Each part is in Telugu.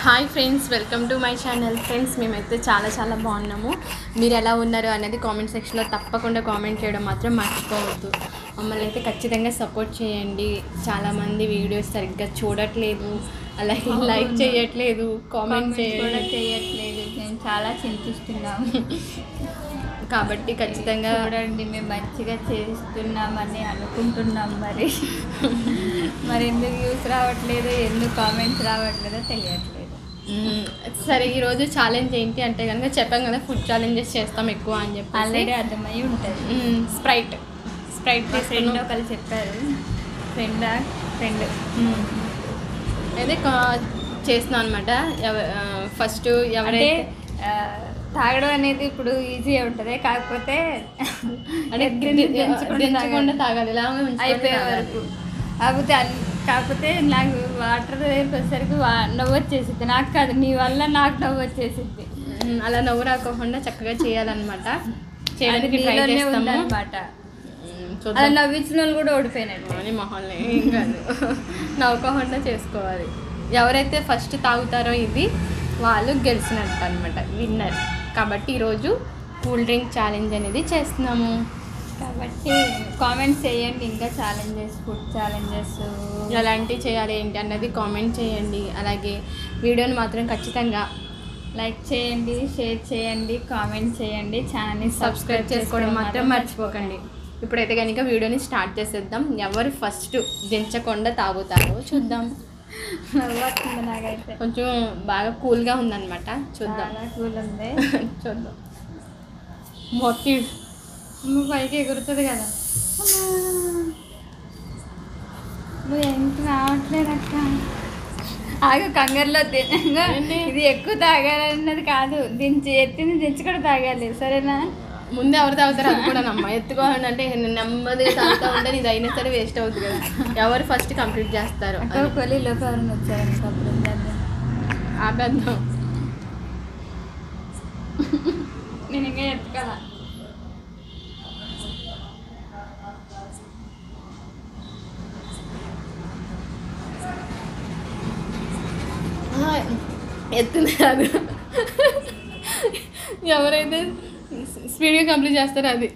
Hi friends welcome to my channel friends మేమైతే చాలా చాలా బాగున్నాము మీరు ఎలా ఉన్నారు అనేది కామెంట్ సెక్షన్లో తప్పకుండా కామెంట్ చేయడం మాత్రం మర్చిపోవద్దు మమ్మల్ని అయితే ఖచ్చితంగా సపోర్ట్ చేయండి చాలామంది వీడియోస్ సరిగ్గా చూడట్లేదు అలాగే లైక్ చేయట్లేదు కామెంట్ కామెంట్ కూడా చేయండి చేయట్లేదు మేము చాలా చింతిస్తున్నాము కాబట్టి ఖచ్చితంగా చూడండి మేము మంచిగా చేస్తున్నామని అనుకుంటున్నాం మరి మరి ఎందుకు వ్యూస్ రావట్లేదు ఎందుకు కామెంట్స్ రావట్లేదో తెలియట్లేదు మ్మ్. సరే ఈరోజు ఛాలెంజ్ ఏంటి అంటే కనుక చెప్పాం కదా ఫుడ్ ఛాలెంజెస్ చేస్తాం ఎక్కువ అని చెప్పి ఆల్రెడీ అర్థమై ఉంటుంది స్ప్రైట్ స్ప్రైట్ మా ఫ్రెండ్ తీసుకున్నాం ఒకరు చెప్పారు ఫ్రెండా ఫ్రెండ్ అయితే కా- చేస్తున్నాం అనమాట ఫస్ట్ అంటే ఎవరైతే ఆ, తాగడం అనేది ఇప్పుడు ఈజీ ఉంటుంది కాకపోతే అంటే ఎగ్గిరిని దించకుండా దించకుండా తాగాలి. తాగాలి ఇలా ఉంచుకొని అయిపోయే తాగాలి. వరకు కాకపోతే అన్- కాకపోతే నాకు వాటర్ దగ్గరికి వచ్చేసరికి వా- నవ్వు వచ్చేసిద్ది నాకు కాదు నీ వల్ల నాకు నవ్వు వచ్చేసిద్ది మ్మ్. అలా నవ్వు రాకోకుండా చక్కగా చేయాలన్నమాట చేయడానికి అది ట్రై నీలోనే చేస్తాము ఉందన్నమాట మ్మ్. అలా చూద్దాం నవ్వించిన వాళ్ళు కూడా ఓడిపోయినట్టు అని మొహల్ని ఏం కాదు నవ్వుకోకుండా చేసుకోవాలి ఎవరైతే ఫస్ట్ తాగుతారో ఇది వాళ్ళు గెలిచినట్టు అనమాట విన్నర్ కాబట్టి ఈరోజు కూల్ డ్రింక్ ఛాలెంజ్ అనేది చేస్తున్నాము కాబట్టి కామెంట్స్ చేయండి ఇంకా ఛాలెంజెస్ ఫుడ్ ఛాలెంజెస్ ఎలాంటివి చేయాలి ఏంటి అన్నది కామెంట్ చేయండి అలాగే వీడియోని మాత్రం ఖచ్చితంగా లైక్ చేయండి షేర్ చేయండి కామెంట్ చేయండి ఛానల్ని సబ్స్క్రైబ్ చేసుకోవడం మాత్రం మర్చిపోకండి ఇప్పుడైతే కనుక వీడియోని స్టార్ట్ చేసేద్దాం ఎవరు ఫస్ట్ దించకుండా తాగుతారో చూద్దాం నవ్వుతుంది నాకైతే కొంచెం బాగా కూల్గా ఉందన్నమాట చూద్దాం చాలా కూల్ ఉంది చూద్దాం మొత్తం నువ్వు పైకి ఎగురుతుంది కదా నువ్వు ఎంత రావట్లేదు అక్క ఆగు కంగారులో తినగా ఏంటి? ఇది ఎక్కువ తాగాలన్నది కాదు దించి ఎత్తింది దించి కూడా తాగాలి సరేనా ముందు ఎవరు తాగుతారో అది కూడా నమ్మ ఎత్తుకోవాలంటే అంటే నెమ్మదిగా తాగుతూ ఉంటే నీది అయినా సరే వేస్ట్ అవుతుంది కదా ఎవరు ఫస్ట్ కంప్లీట్ చేస్తారు అక్క కొలి లోపు ఎవరైనా వచ్చారు అప్పుడు చేద్దాం. ఆపేద్దాం నేను ఇంకా ఎత్తుకోవాల ఆ, ఎత్తుంది కాదు ఎవరైతే స్పీడ్గా కంప్లీట్ చేస్తారో అది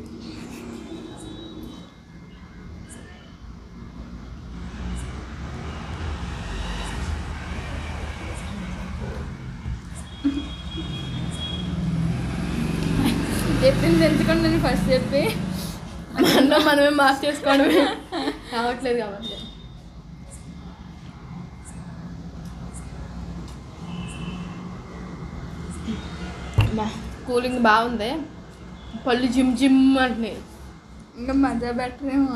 చెప్పింది తెలుసుకోండి నేను ఫస్ట్ చెప్పి మనలో మనమే మార్క్ చేసుకోవడమే రావట్లేదు కాబట్టి బా కూలింగ్ బాగుంది పళ్ళు జిమ్ జిమ్ అంటున్నాయి ఇంకా మజా బెటరేమో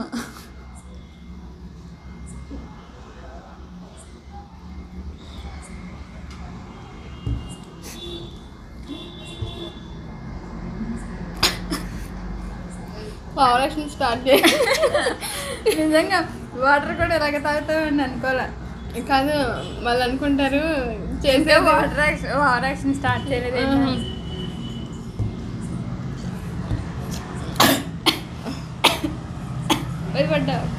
పవర్ స్టార్ట్ చేయి నిజంగా వాటర్ కూడా ఇలాగ తాగుతామని అనుకోలే కాదు వాళ్ళు అనుకుంటారు చేసే చేసే water action water action start చేయలేదు ఆహా. భయపడ్డా అక్క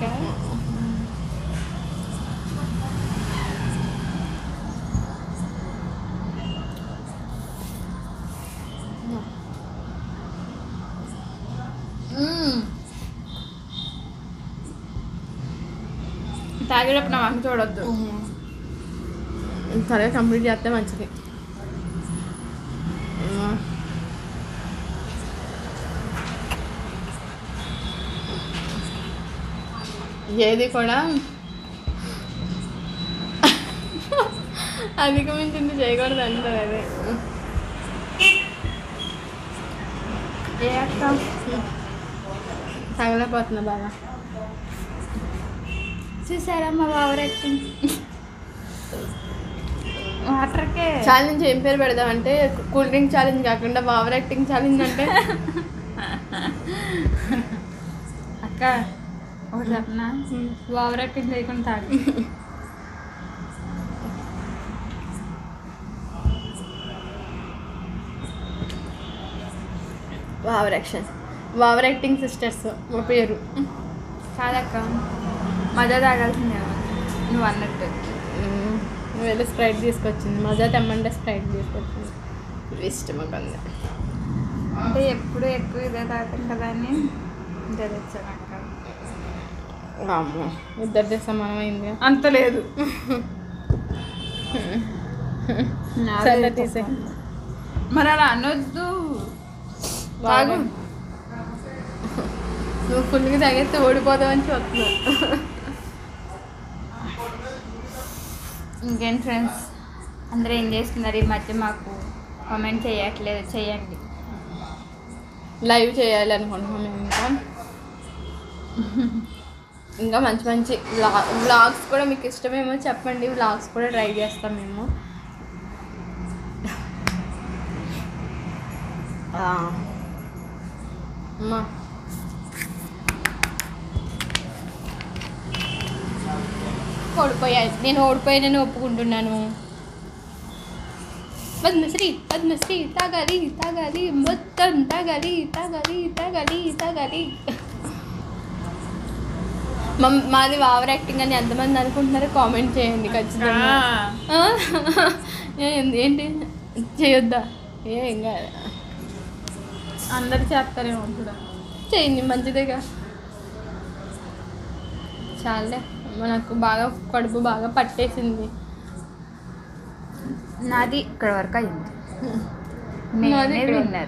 తాగేటప్పుడు నా వంక చూడొద్దు త్వరగా కంప్లీట్ చేస్తే మంచిది ఏది కూడా అధిగమించింది చేయకూడదు అంటారు అదే ఏ అక్క తగలపోతుంది బాగా చూసారా మా ఓవర్ యాక్టింగ్ వాటర్కే ఛాలెంజ్ ఏం పేరు పెడదామంటే కూల్ డ్రింక్ ఛాలెంజ్ కాకుండా ఓవర్ యాక్టింగ్ ఛాలెంజ్ అంటే అక్క ఒకటి చెప్పనా ఓవర్ యాక్టింగ్ చేయకుండా తాగు over action over acting sisters మా పేరు కాదక్క మజా తాగాల్సిందే నువ్వు అన్నట్టు మ్మ్. వెళ్ళి స్ప్రైట్ తీసుకొచ్చింది మజా తెమ్మంటే స్ప్రైట్ తీసుకొచ్చింది ఇవి ఇష్టం మాకు అంది అంటే ఎప్పుడు ఎక్కువ ఇదే తాగుతాం కదా అని ఇదే తెచ్చాను అక్క అమ్మో ఇద్దరిదే సమానమైంది అంత లేదు సరే తీసే మరి అలా అనొద్దు తాగు నువ్వు ఫుల్గా తాగేస్తే ఓడిపోదామని చూస్తున్నావు ఇంకేం ఫ్రెండ్స్ అందరూ ఏం చేస్తున్నారు ఈ మధ్య మాకు కామెంట్ చేయట్లేదు చేయండి లైవ్ చేయాలి అనుకుంటున్నాం మేము ఇంకా ఇంకా మంచి మంచి వ్లా వ్లాగ్స్ కూడా మీకు ఇష్టమేమో చెప్పండి వ్లాగ్స్ కూడా ట్రై చేస్తాం మేము ఆ. అమ్మా ఓడిపోయా నేను ఓడిపోయానని ఒప్పుకుంటున్నాను పద్మశ్రీ పద్మశ్రీ తాగాలి తాగాలి మొత్తం తాగాలి తాగాలి తాగాలి తాగాలి మమ్- మాది ఓవర్ యాక్టింగ్ అని ఎంతమంది అనుకుంటున్నారో కామెంట్ చేయండి ఖచ్చితంగా ఆ? ఏంది- ఏంటి చేయొద్దా ఏ ఏం కాదు అందరు చేస్తారేమో కూడా చేయండి మంచిదేగా చాలే నాకు బాగా కడుపు బాగా పట్టేసింది నాది ఇక్కడ వరకు అయింది నాది నేనే ఇక్కడ. విన్నర్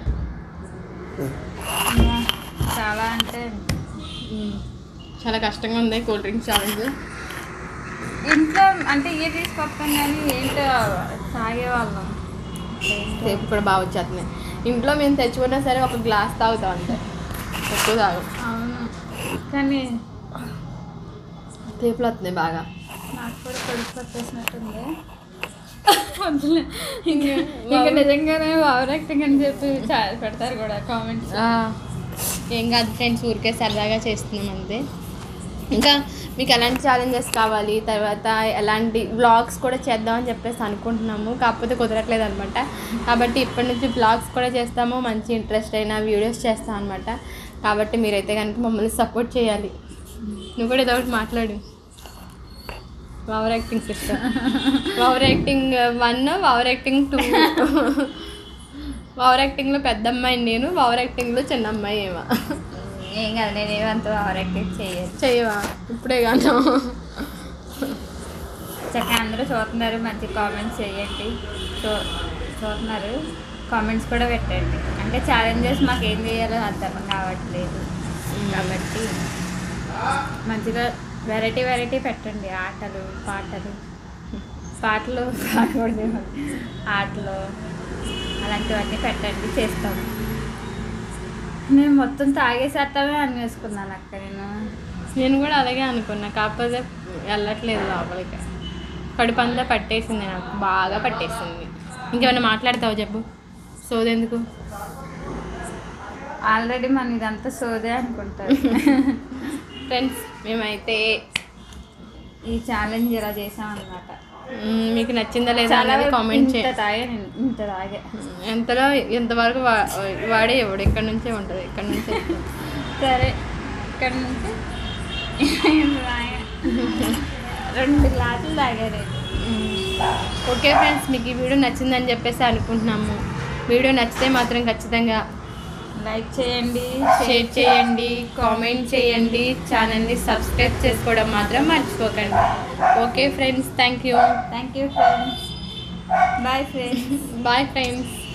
చాలా అంటే ఉమ్. చాలా కష్టంగా ఉంది కూల్ డ్రింక్స్ ఛాలెంజ్ ఇంట్లో అంటే ఇవి తీసుకొస్తాం కానీ ఏంటో తాగేవాళ్ళం ఏంటో. సేపు కూడా బాగా వచ్చేస్తున్నాయి ఇంట్లో మేము తెచ్చుకున్నా సరే ఒక గ్లాస్ తాగుతాం అంతే ఎక్కువ తాగు అవును కానీ తేపులు వస్తున్నాయి బాగా నాకు కూడా కడుపు పట్టేసినట్టుంది వద్దులే. ఇంకా ఇంకా నిజంగానే ఓవర్ యాక్టింగ్ అని చెప్పి చాలా పెడతారు కూడా కామెంట్స్ ఆ, ఏం కాదు ఫ్రెండ్స్ ఊరికే సరదాగా చేస్తున్నాం అంతే ఇంకా మీకు ఎలాంటి ఛాలెంజెస్ కావాలి తర్వాత ఎలాంటి వ్లాగ్స్ కూడా చేద్దామని చెప్పేసి అనుకుంటున్నాము కాకపోతే కుదరట్లేదు అనమాట కాబట్టి ఇప్పటి నుంచి వ్లాగ్స్ కూడా చేస్తాము మంచి ఇంట్రెస్ట్ అయిన వీడియోస్ చేస్తాం అనమాట కాబట్టి మీరైతే కనుక మమ్మల్ని సపోర్ట్ చేయాలి నువ్వు కూడా ఏదో ఒకటి మాట్లాడు over acting sister over acting one over acting two over యాక్టింగ్లో పెద్ద అమ్మాయి నేను ఓవర్ యాక్టింగ్లో చిన్న అమ్మాయి ఏమో ఏం కాదు నేను ఏమంత ఓవర్ యాక్టింగ్ చేయను చేయవా ఇప్పుడే కాను చక్కగా అందరూ చూస్తున్నారు మంచి కామెంట్స్ చేయండి చూ చూస్తున్నారు కామెంట్స్ కూడా పెట్టండి అంటే ఛాలెంజెస్ మాకు ఏం చేయాలో అర్థం కావట్లేదు కాబట్టి మంచిగా వెరైటీ వెరైటీ పెట్టండి ఆటలు పాటలు పాటలు పాడకూడదు ఆటలు అలాంటివన్నీ పెట్టండి చేస్తాం నేను మొత్తం తాగేసేస్తామే అనేసుకున్నాను అక్క నేను నేను కూడా అలాగే అనుకున్నా కాకపోతే వెళ్ళట్లేదు లోపలికి కడుపు అంతా పట్టేసింది నాకు బాగా పట్టేసింది ఇంకేమైనా మాట్లాడతావు చెప్పు సోదెందుకు ఆల్రెడీ మన ఇదంతా సోదే అనుకుంటారు ఫ్రెండ్స్ మేమైతే ఈ ఛాలెంజ్ ఇలా చేసాం అనమాట మ్, మీకు నచ్చిందా లేదా చాలా అనేది కామెంట్ ఇంత చేయండి తాగే నేను ఇంత తాగే ఎంతలో ఎంతవరకు వా- వాడే ఇవ్వడు ఇక్కడ నుంచే ఉంటుంది ఇక్కడ నుంచే సరే ఇక్కడ నుంచి ఇంత తాగా. రెండు గ్లాసులు తాగా నేను ఓకే ఫ్రెండ్స్ మీకు ఈ వీడియో నచ్చిందని చెప్పేసి అనుకుంటున్నాము వీడియో నచ్చితే మాత్రం ఖచ్చితంగా లైక్ చేయండి షేర్ చేయండి కామెంట్ చేయండి ఛానల్ని సబ్స్క్రైబ్ చేసుకోవడం మాత్రం మర్చిపోకండి okay friends thank you thank you friends bye friends bye friends